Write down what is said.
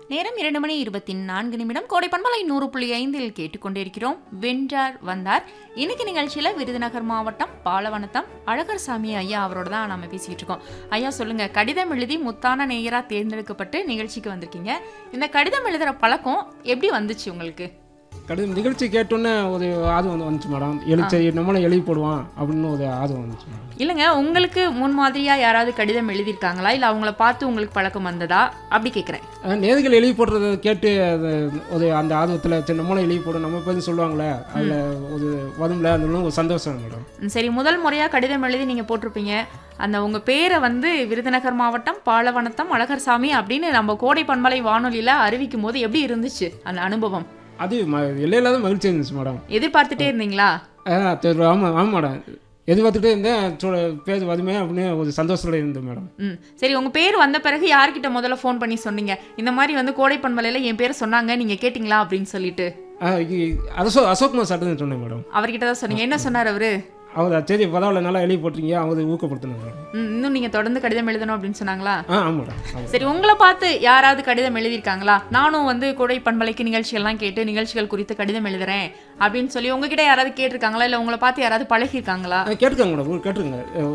நேரம் இரண்டு மணி இருபத்தி நான்கு நிமிடம் கோடை பண்பலை நூறு புள்ளி ஐந்தில் கேட்டுக்கொண்டிருக்கிறோம் வென்றார் வந்தார் இன்னைக்கு நிகழ்ச்சியில விருதுநகர் மாவட்டம் பாலவனத்தம் அழகர் சாமி ஐயா அவரோட தான் நாம பேசிக்கிட்டு இருக்கோம் ஐயா சொல்லுங்க கடிதம் எழுதி முத்தான நேயரா தேர்ந்தெடுக்கப்பட்டு நிகழ்ச்சிக்கு வந்திருக்கீங்க இந்த கடிதம் எழுதுற பழக்கம் எப்படி வந்துச்சு உங்களுக்கு கடிதம் நிகழ்ச்சி கேட்டோன்னே ஒரு ஆர்வம் வந்து வந்துச்சு மேடம் எழுச்சி நம்மளும் எழுதி போடுவான் அப்படின்னு ஒரு ஆர்வம் வந்துச்சு மேடம் இல்லைங்க உங்களுக்கு முன் மாதிரியா யாராவது கடிதம் எழுதியிருக்காங்களா இல்ல அவங்கள பார்த்து உங்களுக்கு பழக்கம் வந்ததா அப்படி கேட்குறேன் அஹ் நேர்கள் எழுதி போடுறத கேட்டு அது ஒரு அந்த ஆர்வத்தில் சரி நம்மளும் எழுதி போடும் நம்ம பேர் சொல்லுவாங்களே அதில் ஒரு வரும்ல அந்த ஒரு சந்தோஷம் மேடம் ம், சரி முதல் முறையா கடிதம் எழுதி நீங்க போட்டிருப்பீங்க அந்த உங்க பேரை வந்து விருதுநகர் மாவட்டம் பாலவனத்தம் அழகர்சாமி அப்படின்னு நம்ம கோடை பண்பலை வானொலியில அறிவிக்கும் போது எப்படி இருந்துச்சு அந்த அனுபவம் அது ம எல்லையில்லாத மகிழ்ச்சி இருந்துச்சு மேடம் எதிர்பார்த்துட்டே இருந்தீங்களா ஆ சரி ஆமாம் ஆமாம் மேடம் எதிர்பார்த்துட்டே இருந்தேன் சொ- பேர் வருமே அப்படின்னு ஒரு சந்தோஷத்தில் இருந்தேன் மேடம் ம் சரி உங்க பேர் வந்த பிறகு யார்கிட்ட முதல்ல ஃபோன் பண்ணி சொன்னீங்க இந்த மாதிரி வந்து கோடை பண்பலையில என் பேரை சொன்னாங்க நீங்க கேட்டிங்களா அப்படின்னு சொல்லிட்டு ஆ, இ- அசோக் அசோக்குமார் சார்ட்டு சொன்னேன் மேடம் அவர்கிட்ட தான் சொன்னீங்க என்ன சொன்னார் அவரு அவர் சரி பரவாயில்ல நல்லா எழுதி போட்டிருக்கீங்க அவர் ஊக்கப்படுத்தினார் மேடம் ம், இன்னும் நீங்க தொடர்ந்து கடிதம் எழுதணும் அப்படின்னு சொன்னாங்களா ஆ ஆமாம் மேடம் ஆமாம் சரி உங்களை பார்த்து யாராவது கடிதம் எழுதியிருக்காங்களா நானும் வந்து கோடை பண்பலைக்கு நிகழ்ச்சிகள்லாம் கேட்டு நிகழ்ச்சிகள் குறித்து கடிதம் எழுதுறேன் அப்படின்னு சொல்லி உங்ககிட்ட யாராவது கேட்டிருக்காங்களா இல்லை உங்களை பார்த்து யாராவது பழகியிருக்காங்களா கேட்டுக்கோங்க மேடம் கேட்டுருங்க